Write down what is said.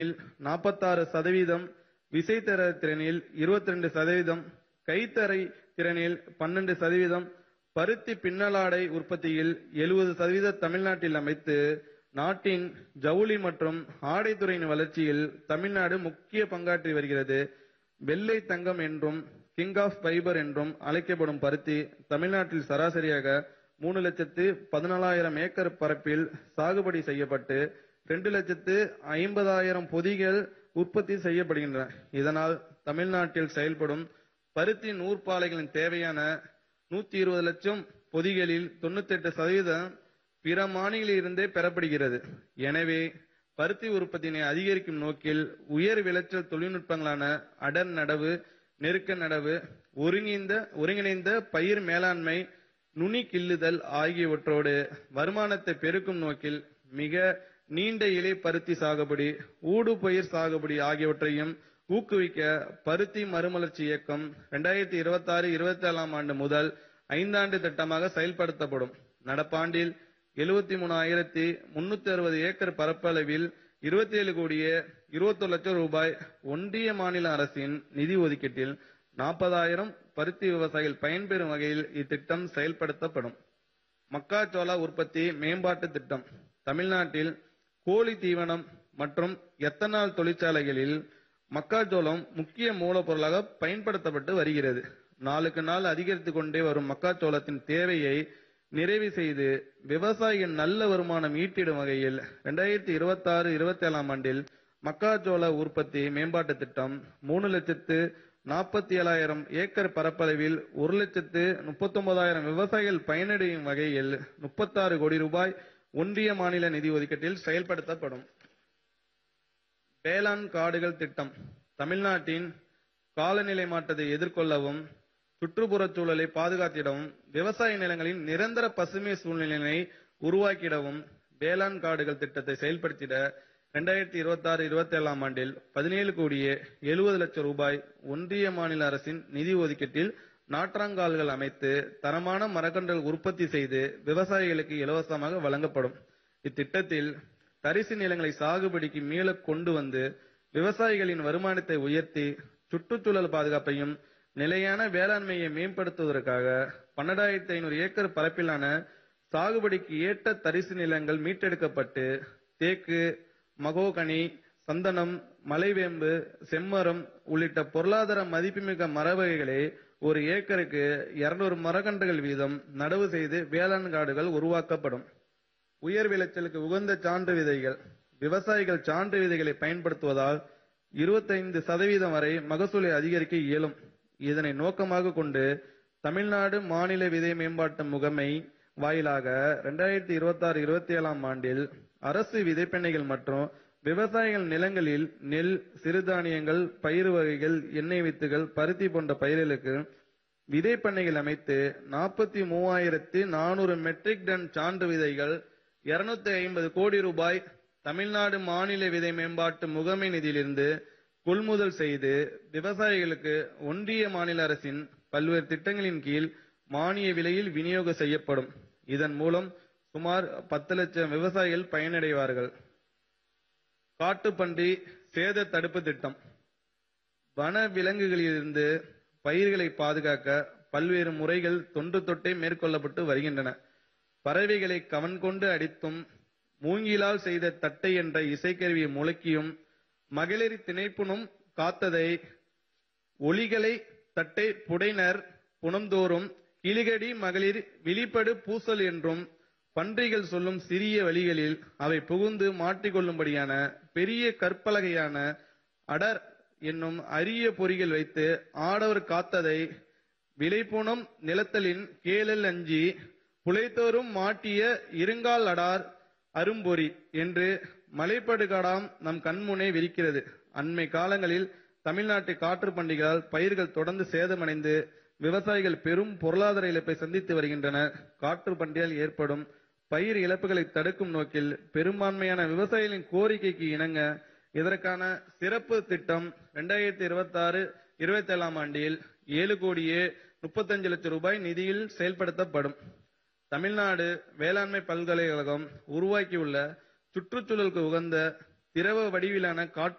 நாற்பத்தாறு சதவீதம் விசைத்தர திறனில் இருபத்தி ரெண்டு சதவீதம் கைத்தறை திறனில் பன்னெண்டு சதவீதம் பருத்தி பின்னலாடை உற்பத்தியில் எழுபது சதவீத தமிழ்நாட்டில் அமைத்து நாட்டின் ஜவுளி மற்றும் ஆடைத்துறையின் வளர்ச்சியில் தமிழ்நாடு முக்கிய பங்காற்றி வருகிறது வெள்ளை தங்கம் என்றும் கிங் ஆஃப் ஃபைபர் என்றும் அழைக்கப்படும் பருத்தி தமிழ்நாட்டில் சராசரியாக மூணு லட்சத்து பதினாலாயிரம் ஏக்கர் பரப்பில் சாகுபடி செய்யப்பட்டு ரெண்டு லட்சத்து ஐம்பதாயிரம் பொதிகள் உற்பத்தி செய்யப்படுகின்றன இதனால் தமிழ்நாட்டில் செயல்படும் பருத்தி நூற்பாலைகளின் தேவையான நூத்தி இருபது லட்சம் பொதிகளில் தொண்ணூத்தி எட்டு சதவீதம் பிற மாநிலில் இருந்தே பெறப்படுகிறது எனவே பருத்தி உற்பத்தியினை அதிகரிக்கும் நோக்கில் உயர் விளைச்சல் தொழில்நுட்பங்களான அடர் நடவு நெருக்க நடவு ஒருங்கிணைந்த ஒருங்கிணைந்த பயிர் மேலாண்மை நுனி கிள்ளுதல் ஆகியவற்றோடு வருமானத்தை பெருக்கும் நோக்கில் மிக நீண்ட இலை பருத்தி சாகுபடி ஊடு பயிர் சாகுபடி ஆகியவற்றையும் ஊக்குவிக்க பருத்தி மறுமலர்ச்சி இயக்கம் இரண்டாயிரத்தி இருபத்தி ஆறு இருபத்தி ஏழாம் ஆண்டு முதல் ஐந்தாண்டு திட்டமாக செயல்படுத்தப்படும் நடப்பாண்டில் எழுபத்தி மூணாயிரத்தி முன்னூத்தி அறுபது ஏக்கர் பரப்பளவில் இருபத்தி ஏழு கோடியே இருபத்தொரு லட்சம் ரூபாய் ஒன்றிய மாநில அரசின் நிதி ஒதுக்கீட்டில் நாற்பதாயிரம் பருத்தி விவசாயிகள் பயன்பெறும் வகையில் இத்திட்டம் செயல்படுத்தப்படும் மக்காச்சோள உற்பத்தி மேம்பாட்டு திட்டம் தமிழ்நாட்டில் கோழி தீவனம் மற்றும் எத்தனால் தொழிற்சாலைகளில் மக்காச்சோளம் முக்கிய மூலப்பொருளாக பயன்படுத்தப்பட்டு வருகிறது நாளுக்கு நாள் அதிகரித்துக் கொண்டே வரும் மக்காச்சோளத்தின் தேவையை நிறைவு செய்து விவசாயிகள் நல்ல வருமானம் ஈட்டிடும் வகையில் இரண்டாயிரத்தி இருபத்தி ஆறு இருபத்தி ஏழாம் ஆண்டில் மக்காச்சோள உற்பத்தி மேம்பாட்டு திட்டம் மூணு லட்சத்து நாற்பத்தி ஏழாயிரம் ஏக்கர் பரப்பளவில் ஒரு லட்சத்து முப்பத்தொன்பதாயிரம் விவசாயிகள் பயனடையும் வகையில் முப்பத்தாறு கோடி ரூபாய் ஒன்றிய மாநில நிதி ஒதுக்கீட்டில் செயல்படுத்தப்படும் வேளாண் காடுகள் திட்டம் தமிழ்நாட்டின் காலநிலை மாற்றத்தை எதிர்கொள்ளவும் சுற்றுப்புறச் சூழலை பாதுகாத்திடவும் விவசாய நிலங்களின் நிரந்தர பசுமை சூழ்நிலையை உருவாக்கிடவும் வேளாண் காடுகள் திட்டத்தை செயல்படுத்திட இரண்டாயிரத்தி இருபத்தி ஆறு இருபத்தி ஏழாம் ஆண்டில் பதினேழு கோடியே எழுபது லட்சம் ரூபாய் ஒன்றிய மாநில அரசின் நிதி ஒதுக்கீட்டில் நாற்றாங்கால்கள் அமைத்து தரமான மரக்கன்றுகள் உற்பத்தி செய்து விவசாயிகளுக்கு இலவசமாக வழங்கப்படும் இத்திட்டத்தில் தரிசு நிலங்களை சாகுபடிக்கு மீள கொண்டு வந்து விவசாயிகளின் வருமானத்தை உயர்த்தி சுற்றுச்சூழல் பாதுகாப்பையும் நிலையான வேளாண்மையை மேம்படுத்துவதற்காக பன்னெண்டாயிரத்தி ஐநூறு ஏக்கர் பரப்பிலான சாகுபடிக்கு ஏற்ற தரிசு நிலங்கள் மீட்டெடுக்கப்பட்டு தேக்கு மகோகனி சந்தனம் மலைவேம்பு செம்மரம் உள்ளிட்ட பொருளாதார மதிப்புமிக்க மர வகைகளை ஒரு ஏக்கருக்கு இருநூறு மரக்கன்றுகள் வீதம் நடவு செய்து வேளாண் காடுகள் உருவாக்கப்படும் உயர் விளைச்சலுக்கு உகந்த சான்று விதைகள் விவசாயிகள் சான்று விதைகளை பயன்படுத்துவதால் இருபத்தைந்து சதவீதம் வரை மகசூலை அதிகரிக்க இயலும் இதனை நோக்கமாக கொண்டு தமிழ்நாடு மாநில விதை மேம்பாட்டு முகமை வாயிலாக இரண்டாயிரத்தி இருபத்தி ஆறு இருபத்தி ஏழாம் ஆண்டில் அரசு விதைப்பெண்ணைகள் மற்றும் விவசாயிகள் நிலங்களில் நெல் சிறுதானியங்கள் பயிர் வகைகள் எண்ணெய் வித்துகள் பருத்தி போன்ற பயிர்களுக்கு விதைப்பண்ணைகள் அமைத்து நாற்பத்தி மூவாயிரத்தி நானூறு மெட்ரிக் டன் சான்று விதைகள் இருநூத்தி ஐம்பது கோடி ரூபாய் தமிழ்நாடு மாநில விதை மேம்பாட்டு முகமை நிதியிலிருந்து கொள்முதல் செய்து விவசாயிகளுக்கு ஒன்றிய மாநில அரசின் பல்வேறு திட்டங்களின் கீழ் மானிய விலையில் விநியோகம் செய்யப்படும் இதன் மூலம் சுமார் பத்து லட்சம் விவசாயிகள் பயனடைவார்கள் காட்டுப்பன்றி சேத தடுப்பு திட்டம் வன விலங்குகளிலிருந்து பயிர்களை பாதுகாக்க பல்வேறு முறைகள் தொன்று தொட்டே மேற்கொள்ளப்பட்டு வருகின்றன பறவைகளை கவன் கொண்டு அடித்தும் மூங்கிலால் செய்த தட்டை என்ற இசைக்கருவியை முழக்கியும் மகளிர் திணைப்புணும் காத்ததை ஒளிகளை தட்டை புடைனர் புனம்தோறும் கிளிகடி மகளிர் விழிப்படு பூசல் என்றும் பன்றிகள் சொல்லும் சிறிய வழிகளில் அவை புகுந்து மாட்டிக்கொள்ளும்படியான பெரிய கற்பலகையான அடர் என்னும் அரிய பொறிகள் வைத்து ஆடவர் காத்ததை விளைப்புணம் நிலத்தலின் கேளல் அஞ்சி புலைத்தோறும் மாட்டிய இருங்கால் அடார் அரும்பொறி என்று மலைப்படுகாடாம் நம் கண்முனே விரிக்கிறது அண்மை காலங்களில் தமிழ்நாட்டு காற்று பண்டிகையால் பயிர்கள் தொடர்ந்து சேதமடைந்து விவசாயிகள் பெரும் பொருளாதார இழப்பை சந்தித்து வருகின்றனர் காற்று பண்டிகையால் ஏற்படும் பயிர் இழப்புகளை தடுக்கும் நோக்கில் பெரும்பான்மையான விவசாயிகளின் கோரிக்கைக்கு இணங்க இதற்கான சிறப்பு திட்டம் இரண்டாயிரத்தி இருபத்தி ஆறு இருபத்தி ஏழாம் ஆண்டில் ஏழு கோடியே முப்பத்தஞ்சு லட்சம் ரூபாய் நிதியில் செயல்படுத்தப்படும் தமிழ்நாடு வேளாண்மை பல்கலைக்கழகம் உருவாக்கியுள்ள சுற்றுச்சூழலுக்கு உகந்த திரவ வடிவிலான காற்று